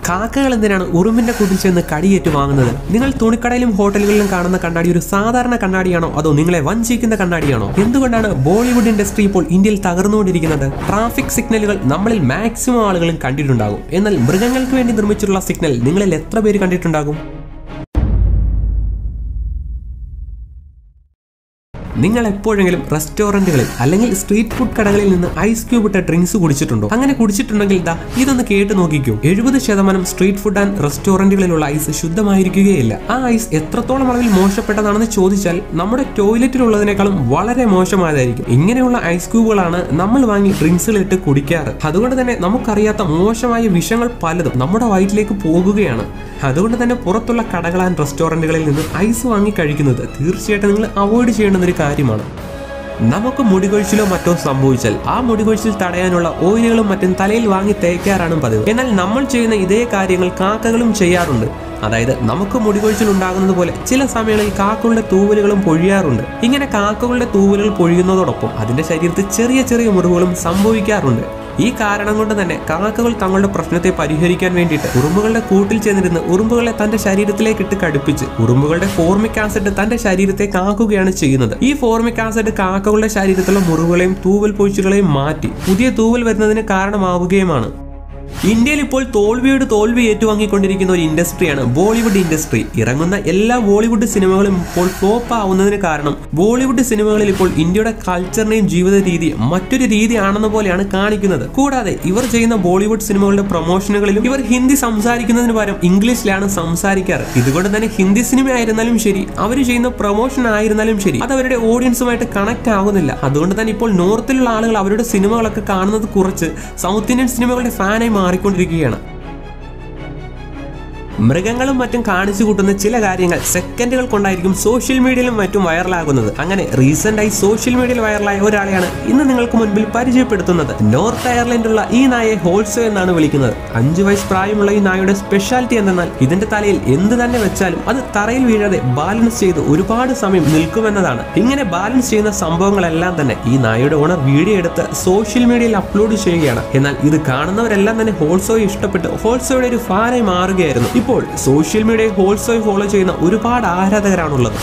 കാക്കകൾ എന്തിനാണ് ഉറുമ്പിന്റെ കൂട്ടിൽ ചെന്ന് കടിയേറ്റ് വാങ്ങുന്നത് നിങ്ങൾ തുണിക്കടയിലും ഹോട്ടലുകളിലും കാണുന്ന കണ്ണാടി ഒരു സാധാരണ കണ്ണാടിയാണോ അതോ നിങ്ങളെ വഞ്ചിക്കുന്ന കണ്ണാടിയാണോ എന്തുകൊണ്ടാണ് ബോളിവുഡ് ഇൻഡസ്ട്രി ഇപ്പോൾ ഇന്ത്യയിൽ തകർന്നുകൊണ്ടിരിക്കുന്നത് ട്രാഫിക് സിഗ്നലുകൾ നമ്മളിൽ മാക്സിമം ആളുകളും കണ്ടിട്ടുണ്ടാകും എന്നാൽ മൃഗങ്ങൾക്ക് വേണ്ടി നിർമ്മിച്ചിട്ടുള്ള സിഗ്നൽ നിങ്ങളിൽ എത്ര പേര് കണ്ടിട്ടുണ്ടാകും നിങ്ങൾ എപ്പോഴെങ്കിലും റെസ്റ്റോറന്റുകളിൽ അല്ലെങ്കിൽ സ്ട്രീറ്റ് ഫുഡ് കടകളിൽ നിന്ന് ഐസ് ക്യൂബ് ഇട്ട ഡ്രിങ്ക്സ് കുടിച്ചിട്ടുണ്ടോ അങ്ങനെ കുടിച്ചിട്ടുണ്ടെങ്കിൽ ദാ ഇതൊന്ന് കേട്ട് നോക്കിക്കോ എഴുപത് ശതമാനം സ്ട്രീറ്റ് ഫുഡ് ആൻഡ് റെസ്റ്റോറന്റുകളിലുള്ള ഐസ് ശുദ്ധമായിരിക്കുകയില്ല ആ ഐസ് എത്രത്തോളം അളവിൽ മോശപ്പെട്ടതാണെന്ന് ചോദിച്ചാൽ നമ്മുടെ ടോയ്ലറ്റിലുള്ളതിനേക്കാളും വളരെ മോശമായതായിരിക്കും ഇങ്ങനെയുള്ള ഐസ് ക്യൂബുകളാണ് നമ്മൾ വാങ്ങി ഡ്രിങ്ക്സുകളിട്ട് കുടിക്കാറ് അതുകൊണ്ട് തന്നെ നമുക്കറിയാത്ത മോശമായ വിഷങ്ങൾ പലതും നമ്മുടെ വയറ്റിലേക്ക് പോകുകയാണ് അതുകൊണ്ട് തന്നെ പുറത്തുള്ള കടകൾ ആൻഡ് റെസ്റ്റോറന്റുകളിൽ നിന്ന് ഐസ് വാങ്ങി കഴിക്കുന്നത് തീർച്ചയായിട്ടും നിങ്ങൾ അവോയ്ഡ് ചെയ്യേണ്ടുന്ന ഒരു കാര്യമാണ് നമുക്ക് മുടികൊഴിച്ചിലോ മറ്റോ സംഭവിച്ചാൽ ആ മുടികൊഴിച്ചിൽ തടയാനുള്ള ഓയിലുകളും മറ്റും തലയിൽ വാങ്ങി തേക്കാറാണ് പതിവ് എന്നാൽ നമ്മൾ ചെയ്യുന്ന ഇതേ കാര്യങ്ങൾ കാക്കകളും ചെയ്യാറുണ്ട് അതായത് നമുക്ക് മുടികൊഴിച്ചിൽ ഉണ്ടാകുന്നത് പോലെ ചില സമയങ്ങളിൽ കാക്കകളുടെ തൂവലുകളും പൊഴിയാറുണ്ട് ഇങ്ങനെ കാക്കകളുടെ തൂവലുകൾ പൊഴിയുന്നതോടൊപ്പം അതിന്റെ ശരീരത്തിൽ ചെറിയ ചെറിയ മുറിവുകളും സംഭവിക്കാറുണ്ട് ഈ കാരണം കൊണ്ട് തന്നെ കാക്കകൾ തങ്ങളുടെ പ്രശ്നത്തെ പരിഹരിക്കാൻ വേണ്ടിയിട്ട് ഉറുമ്പുകളുടെ കൂട്ടിൽ ചെന്നിരുന്ന് ഉറുമ്പുകളെ തന്റെ ശരീരത്തിലേക്ക് ഇട്ട് കടുപ്പിച്ച് ഉറുമ്പുകളുടെ ഫോർമിക് ആസിഡ് തന്റെ ശരീരത്തെ കാക്കുകയാണ് ചെയ്യുന്നത് ഈ ഫോർമിക് ആസിഡ് കാക്കകളുടെ ശരീരത്തിലുള്ള മുറിവുകളെയും തൂവൽ പൊഴിച്ചുകളെയും മാറ്റി പുതിയ തൂവൽ വരുന്നതിന് കാരണമാവുകയുമാണ് ഇന്ത്യയിൽ ഇപ്പോൾ തോൽവിയോട് തോൽവി ഏറ്റുവാങ്ങിക്കൊണ്ടിരിക്കുന്ന ഒരു ഇൻഡസ്ട്രിയാണ് ബോളിവുഡ് ഇൻഡസ്ട്രി ഇറങ്ങുന്ന എല്ലാ ബോളിവുഡ് സിനിമകളും ഇപ്പോൾ ഫ്ലോപ്പ് ആവുന്നതിന് കാരണം ബോളിവുഡ് സിനിമകളിൽ ഇപ്പോൾ ഇന്ത്യയുടെ കൾച്ചറിനെയും ജീവിത രീതിയും മറ്റൊരു രീതിയാണെന്ന പോലെയാണ് കാണിക്കുന്നത് കൂടാതെ ഇവർ ചെയ്യുന്ന ബോളിവുഡ് സിനിമകളുടെ പ്രൊമോഷനുകളിലും ഇവർ ഹിന്ദി സംസാരിക്കുന്നതിന് പകരം ഇംഗ്ലീഷിലാണ് സംസാരിക്കാറ് ഇതുകൊണ്ട് തന്നെ ഹിന്ദി സിനിമ ആയിരുന്നാലും ശരി അവർ ചെയ്യുന്ന പ്രൊമോഷൻ ആയിരുന്നാലും ശരി അത് അവരുടെ ഓഡിയൻസുമായിട്ട് കണക്ട് ആകുന്നില്ല അതുകൊണ്ട് തന്നെ ഇപ്പോൾ നോർത്തിലുള്ള ആളുകൾ അവരുടെ സിനിമകളൊക്കെ കാണുന്നത് കുറച്ച് സൗത്ത് ഇന്ത്യൻ സിനിമകളുടെ ഫാനായി മാറിക്കൊണ്ടിരിക്കുകയാണ് മൃഗങ്ങളും മറ്റും കാണിച്ചു കൂട്ടുന്ന ചില കാര്യങ്ങൾ സെക്കൻഡുകൾ കൊണ്ടായിരിക്കും സോഷ്യൽ മീഡിയയിലും മറ്റും വൈറലാകുന്നത് അങ്ങനെ റീസെന്റ് ആയി സോഷ്യൽ മീഡിയയിൽ വൈറലായ ഒരാളെയാണ് ഇന്ന് നിങ്ങൾക്ക് മുൻപിൽ പരിചയപ്പെടുത്തുന്നത് നോർത്ത് അയർലൻഡുള്ള ഈ നായയെ ഹോൾസോ എന്നാണ് വിളിക്കുന്നത് അഞ്ചു വയസ്സ് പ്രായമുള്ള ഈ നായയുടെ സ്പെഷ്യാലിറ്റി എന്തെന്നാൽ ഇതിന്റെ തലയിൽ എന്ത് തന്നെ വെച്ചാലും അത് തറയിൽ വീഴാതെ ബാലൻസ് ചെയ്ത് ഒരുപാട് സമയം നിൽക്കുമെന്നതാണ് ഇങ്ങനെ ബാലൻസ് ചെയ്യുന്ന സംഭവങ്ങളെല്ലാം തന്നെ ഈ നായയുടെ ഓണർ വീഡിയോ എടുത്ത് സോഷ്യൽ മീഡിയയിൽ അപ്ലോഡ് ചെയ്യുകയാണ് എന്നാൽ ഇത് കാണുന്നവരെല്ലാം തന്നെ ഹോൾസോയെ ഇഷ്ടപ്പെട്ട് ഹോൾസോയുടെ ഒരു ഫാനായി മാറുകയായിരുന്നു ഇപ്പോൾ സോഷ്യൽ മീഡിയയിൽ ഹോൾസോയെ ഫോളോ ചെയ്യുന്ന ഒരുപാട് ആരാധകരാണുള്ളത്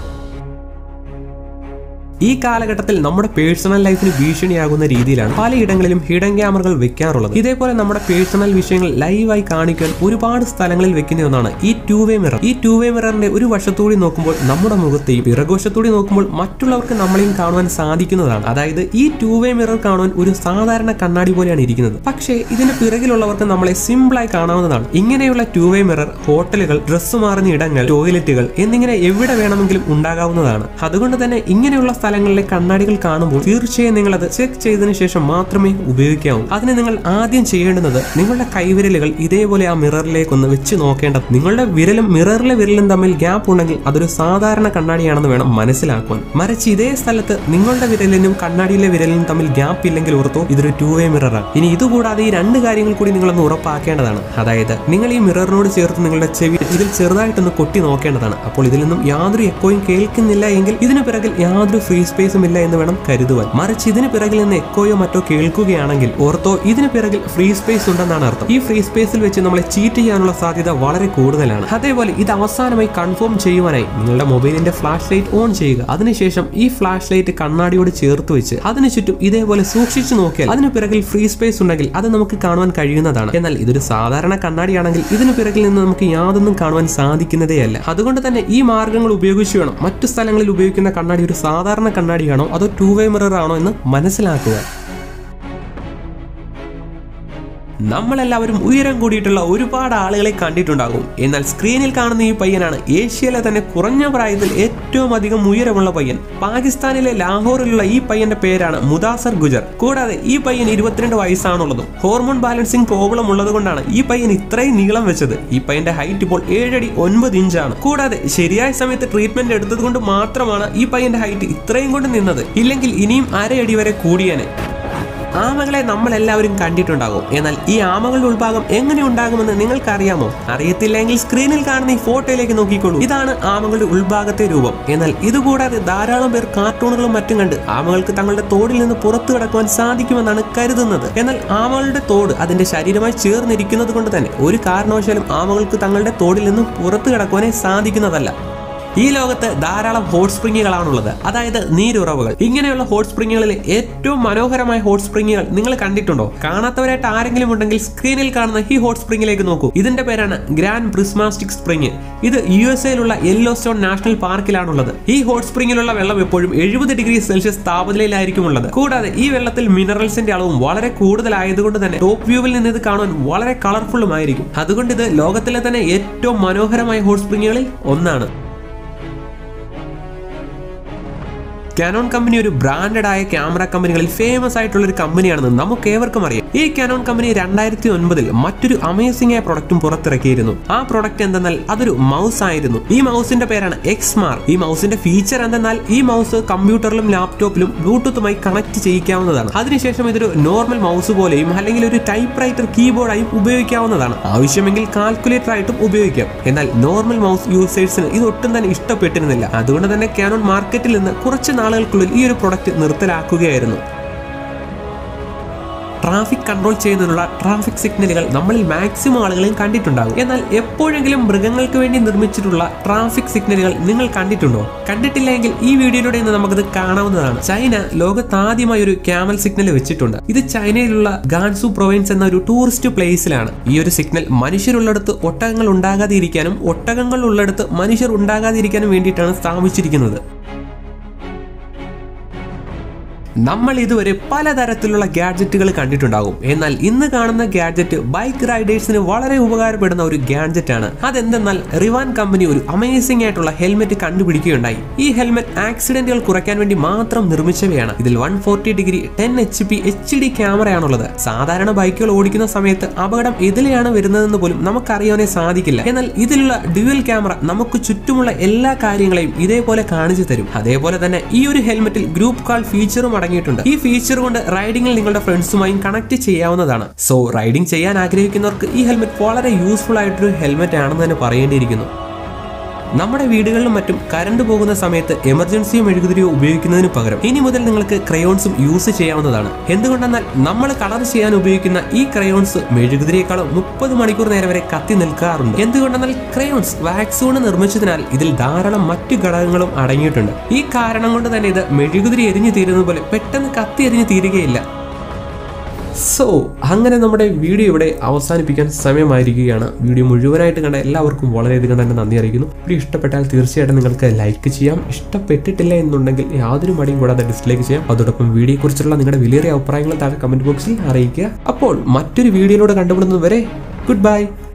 ഈ കാലഘട്ടത്തിൽ നമ്മുടെ പേഴ്സണൽ ലൈഫിന് ഭീഷണിയാകുന്ന രീതിയിലാണ് പലയിടങ്ങളിലും ഹിഡൻ ക്യാമറകൾ വെക്കാറുള്ളത് ഇതേപോലെ നമ്മുടെ പേഴ്സണൽ വിഷയങ്ങൾ ലൈവായി കാണിക്കാൻ ഒരുപാട് സ്ഥലങ്ങളിൽ വെക്കുന്ന ഒന്നാണ് ഈ ടൂ വേ മിറർ ഈ ടൂ വേ മിററിന്റെ ഒരു വശത്തൂടി നോക്കുമ്പോൾ നമ്മുടെ മുഖത്തെയും പിറകുവശത്തൂടി നോക്കുമ്പോൾ മറ്റുള്ളവർക്ക് നമ്മളെയും കാണുവാൻ സാധിക്കുന്നതാണ് അതായത് ഈ ടൂ വേ മിറർ കാണുവാൻ ഒരു സാധാരണ കണ്ണാടി പോലെയാണ് ഇരിക്കുന്നത് പക്ഷേ ഇതിന് പിറകിലുള്ളവർക്ക് നമ്മളെ സിമ്പിളായി കാണാവുന്നതാണ് ഇങ്ങനെയുള്ള ടൂ വേ മിറർ ഹോട്ടലുകൾ ഡ്രസ്സ് മാറുന്ന ഇടങ്ങൾ ടോയ്ലറ്റുകൾ എന്നിങ്ങനെ എവിടെ വേണമെങ്കിലും ഉണ്ടാകാവുന്നതാണ് അതുകൊണ്ട് തന്നെ ഇങ്ങനെയുള്ള സ്ഥലങ്ങളിലെ കണ്ണാടികൾ കാണുമ്പോൾ തീർച്ചയായും നിങ്ങൾ അത് ചെക്ക് ചെയ്തതിനു ശേഷം മാത്രമേ ഉപയോഗിക്കാവൂ അതിന് നിങ്ങൾ ആദ്യം ചെയ്യേണ്ടുന്നത് നിങ്ങളുടെ കൈവിരലുകൾ ഇതേപോലെ ആ മിററിലേക്ക് ഒന്ന് വെച്ച് നോക്കേണ്ടത് നിങ്ങളുടെ വിരലും മിററിലെ വിരലും തമ്മിൽ ഗ്യാപ്പ് ഉണ്ടെങ്കിൽ അതൊരു സാധാരണ കണ്ണാടിയാണെന്ന് വേണം മനസ്സിലാക്കുവാൻ മറിച്ച് ഇതേ സ്ഥലത്ത് നിങ്ങളുടെ വിരലിനും കണ്ണാടിയിലെ വിരലിനും തമ്മിൽ ഗ്യാപ്പ് ഇല്ലെങ്കിൽ ഓർത്തോ ഇതൊരു ടൂ വേ മിററാണ് ഇനി ഇതുകൂടാതെ ഈ രണ്ട് കാര്യങ്ങൾ കൂടി നിങ്ങളൊന്ന് ഉറപ്പാക്കേണ്ടതാണ് അതായത് നിങ്ങൾ ഈ മിററിനോട് ചേർത്ത് നിങ്ങളുടെ ചെവി ഇതിൽ ചെറുതായിട്ടൊന്ന് കൊട്ടി നോക്കേണ്ടതാണ് അപ്പോൾ ഇതിൽ നിന്നും യാതൊരു എക്കോയും കേൾക്കുന്നില്ല എങ്കിൽ ഇതിന് പിറകിൽ യാതൊരു ഫ്രീ സ്പേസും ഇല്ല എന്ന് വേണം കരുതുവാൻ മറിച്ച് ഇതിന് പിറകിൽ നിന്ന് എക്കോയോ മറ്റോ കേൾക്കുകയാണെങ്കിൽ ഓർത്തോ ഇതിന് പിറകിൽ ഫ്രീ സ്പേസ് ഉണ്ടെന്നാണ് അർത്ഥം ഈ ഫ്രീ സ്പേസിൽ വെച്ച് നമ്മളെ ചീറ്റ് ചെയ്യാനുള്ള സാധ്യത വളരെ കൂടുതലാണ് അതേപോലെ ഇത് അവസാനമായി കൺഫേം ചെയ്യുവാനായി നിങ്ങളുടെ മൊബൈലിന്റെ ഫ്ലാഷ് ലൈറ്റ് ഓൺ ചെയ്യുക അതിനുശേഷം ഈ ഫ്ലാഷ് ലൈറ്റ് കണ്ണാടിയോട് ചേർത്ത് വെച്ച് അതിനു ചുറ്റും ഇതേപോലെ സൂക്ഷിച്ചു നോക്കിയാൽ അതിന് പിറകിൽ ഫ്രീ സ്പേസ് ഉണ്ടെങ്കിൽ അത് നമുക്ക് കാണുവാൻ കഴിയുന്നതാണ് എന്നാൽ ഇതൊരു സാധാരണ കണ്ണാടിയാണെങ്കിൽ ഇതിന് പിറകിൽ നിന്ന് നമുക്ക് യാതൊന്നും കാണുവാൻ സാധിക്കുന്നതേയല്ല അതുകൊണ്ട് തന്നെ ഈ മാർഗങ്ങൾ ഉപയോഗിച്ച് വേണം മറ്റു സ്ഥലങ്ങളിൽ ഉപയോഗിക്കുന്ന കണ്ണാടി ഒരു സാധാരണ കണ്ണാടിയാണോ അതോ ടൂ വേ മിറർ ആണോ എന്ന് മനസ്സിലാക്കുക നമ്മളെല്ലാവരും ഉയരം കൂടിയിട്ടുള്ള ഒരുപാട് ആളുകളെ കണ്ടിട്ടുണ്ടാകും എന്നാൽ സ്ക്രീനിൽ കാണുന്ന ഈ പയ്യനാണ് ഏഷ്യയിലെ തന്നെ കുറഞ്ഞ പ്രായത്തിൽ ഏറ്റവും അധികം ഉയരമുള്ള പയ്യൻ പാകിസ്ഥാനിലെ ലാഹോറിലുള്ള ഈ പയ്യന്റെ പേരാണ് മുദാസർ ഗുജർ കൂടാതെ ഈ പയ്യൻ ഇരുപത്തിരണ്ട് വയസ്സാണുള്ളതും ഹോർമോൺ ബാലൻസിംഗ് പ്രോബ്ലം ഉള്ളത് കൊണ്ടാണ് ഈ പയ്യൻ ഇത്രയും നീളം വെച്ചത് ഈ പയ്യന്റെ ഹൈറ്റ് ഇപ്പോൾ ഏഴടി ഒൻപത് ഇഞ്ചാണ് കൂടാതെ ശരിയായ സമയത്ത് ട്രീറ്റ്മെന്റ് എടുത്തത് കൊണ്ട് മാത്രമാണ് ഈ പയ്യന്റെ ഹൈറ്റ് ഇത്രയും കൊണ്ട് നിന്നത് ഇല്ലെങ്കിൽ ഇനിയും അരയടി വരെ കൂടിയാനെ ആമകളെ നമ്മൾ എല്ലാവരും കണ്ടിട്ടുണ്ടാകും എന്നാൽ ഈ ആമകളുടെ ഉൾഭാഗം എങ്ങനെ ഉണ്ടാകുമെന്ന് നിങ്ങൾക്ക് അറിയാമോ അറിയത്തില്ലെങ്കിൽ സ്ക്രീനിൽ കാണുന്ന ഈ ഫോട്ടോയിലേക്ക് നോക്കിക്കോളൂ ഇതാണ് ആമകളുടെ ഉൾഭാഗത്തെ രൂപം എന്നാൽ ഇതുകൂടാതെ ധാരാളം പേർ കാർട്ടൂണുകളും മറ്റും കണ്ട് ആമകൾക്ക് തങ്ങളുടെ തോടിൽ നിന്ന് പുറത്തു കടക്കുവാൻ സാധിക്കുമെന്നാണ് കരുതുന്നത് എന്നാൽ ആമകളുടെ തോട് അതിന്റെ ശരീരമായി ചേർന്നിരിക്കുന്നത് കൊണ്ട് തന്നെ ഒരു കാരണവശാലും ആമകൾക്ക് തങ്ങളുടെ തോടിൽ നിന്നും പുറത്തു കടക്കുവാനേ സാധിക്കുന്നതല്ല ഈ ലോകത്ത് ധാരാളം ഹോട്ട് സ്പ്രിങ്ങുകളാണുള്ളത് അതായത് നീരുറവുകൾ ഇങ്ങനെയുള്ള ഹോട്ട് സ്പ്രിങ്ങുകളിൽ ഏറ്റവും മനോഹരമായ ഹോട്ട് സ്പ്രിങ്ങുകൾ നിങ്ങൾ കണ്ടിട്ടുണ്ടോ കാണാത്തവരായിട്ട് ആരെങ്കിലും ഉണ്ടെങ്കിൽ സ്ക്രീനിൽ കാണുന്ന ഈ ഹോട്ട് സ്പ്രിങ്ങിലേക്ക് നോക്കൂ ഇതിന്റെ പേരാണ് ഗ്രാൻഡ് പ്രിസ്മാസ്റ്റിക് സ്പ്രിങ് ഇത് യു എസ് എയിലുള്ള യെല്ലോ സ്റ്റോൺ നാഷണൽ പാർക്കിലാണുള്ളത് ഈ ഹോട്ട് സ്പ്രിങ്ങിലുള്ള വെള്ളം എപ്പോഴും എഴുപത് ഡിഗ്രി സെൽഷ്യസ് താപനിലയിലായിരിക്കും ഉള്ളത് കൂടാതെ ഈ വെള്ളത്തിൽ മിനറൽസിന്റെ അളവും വളരെ കൂടുതലായതുകൊണ്ട് തന്നെ ടോപ്പ് വ്യൂവിൽ നിന്ന് ഇത് കാണാൻ വളരെ കളർഫുള്ളും ആയിരിക്കും അതുകൊണ്ട് ഇത് ലോകത്തിലെ തന്നെ ഏറ്റവും മനോഹരമായ ഹോട്ട് സ്പ്രിങ്ങുകളിൽ ഒന്നാണ് കാനോൺ കമ്പനി ഒരു ബ്രാൻഡഡ് ആയ ക്യാമറ കമ്പനികളിൽ ഫേമസ് ആയിട്ടുള്ള ഒരു കമ്പനിയാണെന്ന് നമുക്ക് ഏവർക്കും അറിയാം ഈ കാനോൺ കമ്പനി രണ്ടായിരത്തി ഒൻപതിൽ മറ്റൊരു അമേസിംഗ് ആയ പ്രൊഡക്റ്റും പുറത്തിറക്കിയിരുന്നു ആ പ്രൊഡക്റ്റ് എന്തെന്നാൽ അതൊരു മൗസ് ആയിരുന്നു ഈ മൗസിന്റെ പേരാണ് എക്സ്മാർ ഈ മൗസിന്റെ ഫീച്ചർ എന്തെന്നാൽ ഈ മൗസ് കമ്പ്യൂട്ടറിലും ലാപ്ടോപ്പിലും ബ്ലൂടൂത്തുമായി കണക്ട് ചെയ്യിക്കാവുന്നതാണ് അതിനുശേഷം ഇതൊരു നോർമൽ മൗസ് പോലെയും അല്ലെങ്കിൽ ഒരു ടൈപ്പ് റൈറ്റർ കീബോർഡായും ഉപയോഗിക്കാവുന്നതാണ് ആവശ്യമെങ്കിൽ കാൽക്കുലേറ്റർ ആയിട്ടും ഉപയോഗിക്കാം എന്നാൽ നോർമൽ മൗസ് യൂസേഴ്സിന് ഇത് ഒട്ടും തന്നെ ഇഷ്ടപ്പെട്ടിരുന്നില്ല അതുകൊണ്ട് തന്നെ കാനോൺ മാർക്കറ്റിൽ നിന്ന് കുറച്ച് നാളുകൾക്കുള്ളിൽ ഈ ഒരു പ്രൊഡക്റ്റ് നിർത്തലാക്കുകയായിരുന്നു ട്രാഫിക് കൺട്രോൾ ചെയ്യുന്നതിനുള്ള ട്രാഫിക് സിഗ്നലുകൾ നമ്മളിൽ മാക്സിമം ആളുകളെയും കണ്ടിട്ടുണ്ടാകും എന്നാൽ എപ്പോഴെങ്കിലും മൃഗങ്ങൾക്ക് വേണ്ടി നിർമ്മിച്ചിട്ടുള്ള ട്രാഫിക് സിഗ്നലുകൾ നിങ്ങൾ കണ്ടിട്ടുണ്ടോ കണ്ടിട്ടില്ലെങ്കിൽ ഈ വീഡിയോയിലൂടെ ഇന്ന് നമുക്കത് കാണാവുന്നതാണ് ചൈന ലോകത്ത് ആദ്യമായി ഒരു ക്യാമൽ സിഗ്നൽ വെച്ചിട്ടുണ്ട് ഇത് ചൈനയിലുള്ള ഗാൻസു പ്രൊവിൻസ് എന്ന ഒരു ടൂറിസ്റ്റ് പ്ലേസിലാണ് ഈ ഒരു സിഗ്നൽ മനുഷ്യരുള്ളിടത്ത് ഒട്ടകങ്ങൾ ഉണ്ടാകാതിരിക്കാനും ഒട്ടകങ്ങൾ ഉള്ളിടത്ത് മനുഷ്യർ ഉണ്ടാകാതിരിക്കാനും വേണ്ടിയിട്ടാണ് സ്ഥാപിച്ചിരിക്കുന്നത് നമ്മൾ ഇതുവരെ പലതരത്തിലുള്ള ഗാഡ്ജറ്റുകൾ കണ്ടിട്ടുണ്ടാകും എന്നാൽ ഇന്ന് കാണുന്ന ഗാഡ്ജറ്റ് ബൈക്ക് റൈഡേഴ്സിന് വളരെ ഉപകാരപ്പെടുന്ന ഒരു ഗാഡ്ജറ്റ് ആണ് അതെന്തെന്നാൽ റിവാൻ കമ്പനി ഒരു അമേസിംഗ് ആയിട്ടുള്ള ഹെൽമെറ്റ് കണ്ടുപിടിക്കുകയുണ്ടായി ഈ ഹെൽമെറ്റ് ആക്സിഡന്റുകൾ കുറയ്ക്കാൻ വേണ്ടി മാത്രം നിർമ്മിച്ചവയാണ് ഇതിൽ one forty degree ten H P H D ക്യാമറയാണുള്ളത് സാധാരണ ബൈക്കുകൾ ഓടിക്കുന്ന സമയത്ത് അപകടം ഇതിലെയാണ് വരുന്നതെന്ന് പോലും നമുക്കറിയാനേ സാധിക്കില്ല എന്നാൽ ഇതിലുള്ള ഡ്യുവൽ ക്യാമറ നമുക്ക് ചുറ്റുമുള്ള എല്ലാ കാര്യങ്ങളെയും ഇതേപോലെ കാണിച്ചു തരും അതേപോലെ തന്നെ ഈ ഒരു ഹെൽമെറ്റിൽ ഗ്രൂപ്പ് കാൾ ഫീച്ചറും അടങ്ങിയിട്ടുണ്ട് ഈ ഫീച്ചർ കൊണ്ട് റൈഡിങ്ങിൽ നിങ്ങളുടെ ഫ്രണ്ട്സുമായും കണക്ട് ചെയ്യാവുന്നതാണ് സോ റൈഡിംഗ് ചെയ്യാൻ ആഗ്രഹിക്കുന്നവർക്ക് ഈ ഹെൽമെറ്റ് വളരെ യൂസ്ഫുൾ ആയിട്ടൊരു ഹെൽമെറ്റ് ആണെന്ന് തന്നെ പറയേണ്ടിയിരിക്കുന്നു നമ്മുടെ വീടുകളിലും മറ്റും കറണ്ട് പോകുന്ന സമയത്ത് എമർജൻസിയോ മെഴുകുതിരിയോ ഉപയോഗിക്കുന്നതിന് പകരം ഇനി മുതൽ നിങ്ങൾക്ക് ക്രയോൺസും യൂസ് ചെയ്യാവുന്നതാണ് എന്തുകൊണ്ടെന്നാൽ നമ്മൾ കളർ ചെയ്യാൻ ഉപയോഗിക്കുന്ന ഈ ക്രയോൺസ് മെഴുകുതിരിയേക്കാളും മുപ്പത് മണിക്കൂർ നേരം വരെ കത്തി നിൽക്കാറുണ്ട് എന്തുകൊണ്ടെന്നാൽ ക്രയോൺസ് വാക്സൂണ് നിർമ്മിച്ചതിനാൽ ഇതിൽ ധാരാളം മറ്റു ഘടകങ്ങളും അടങ്ങിയിട്ടുണ്ട് ഈ കാരണം കൊണ്ട് തന്നെ ഇത് മെഴുകുതിരി എരിഞ്ഞു തീരുന്നത് പോലെ പെട്ടെന്ന് കത്തി എരിഞ്ഞു തീരുകയില്ല സോ അങ്ങനെ നമ്മുടെ വീഡിയോ ഇവിടെ അവസാനിപ്പിക്കാൻ സമയമായിരിക്കുകയാണ് വീഡിയോ മുഴുവനായിട്ട് കണ്ട എല്ലാവർക്കും വളരെയധികം തന്നെ നന്ദി അറിയിക്കുന്നു വീഡിയോ ഇഷ്ടപ്പെട്ടാൽ തീർച്ചയായിട്ടും നിങ്ങൾക്ക് ലൈക്ക് ചെയ്യാം ഇഷ്ടപ്പെട്ടിട്ടില്ല എന്നുണ്ടെങ്കിൽ യാതൊരു മടിയും കൂടാതെ ഡിസ്ലൈക്ക് ചെയ്യാം അതോടൊപ്പം വീഡിയോയെക്കുറിച്ചുള്ള നിങ്ങളുടെ വിലയേറിയ അഭിപ്രായങ്ങൾ താഴെ കമന്റ് ബോക്സിൽ അറിയിക്കുക അപ്പോൾ മറ്റൊരു വീഡിയോയിലൂടെ കണ്ടുപിടുന്നത് വരെ ഗുഡ് ബൈ